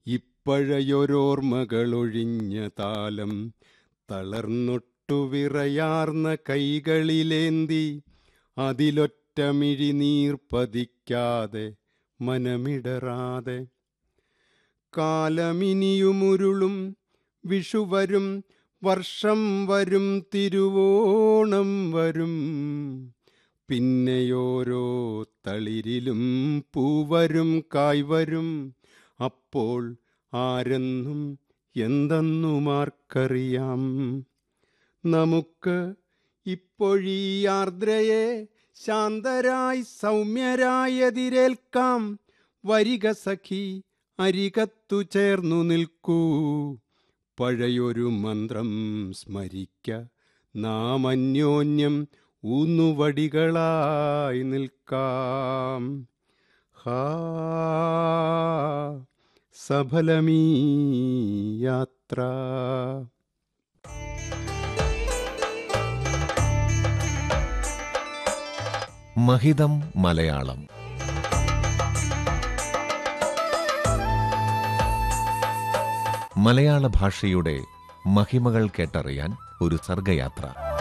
ഇപ്പഴയൊരോർമ്മകളൊഴിഞ്ഞ താലം തളർന്നൊട്ടു വിറയാർന്ന കൈകളിലേന്തി അതിലൊറ്റ മിഴിനീർ പതിക്കാതെ മനമിടറാതെ കാലമിനിയുമുരുളും വിഷുവരും വർഷം വരും തിരുവോണം വരും പിന്നെയോരോ തളിരിലും പൂവരും കായ്വരും അപ്പോൾ ആരെന്നും എന്തെന്നുമാർക്കറിയാം നമുക്ക് ഇപ്പൊഴീ ആർദ്രയെ ശാന്തരായി സൗമ്യരായി എതിരേൽക്കാം വരിക സഖി അരികത്തു ചേർന്നു നിൽക്കൂ പഴയൊരു മന്ത്രം സ്മരിക്ക നാം അന്യോന്യം ഊന്നുവടികളായി നിൽക്കാം ഹാ സഫലമീ യാത്ര മഹിതം മലയാളം മലയാള ഭാഷയുടെ മഹിമകൾ കേട്ടറിയാൻ ഒരു സർഗയാത്ര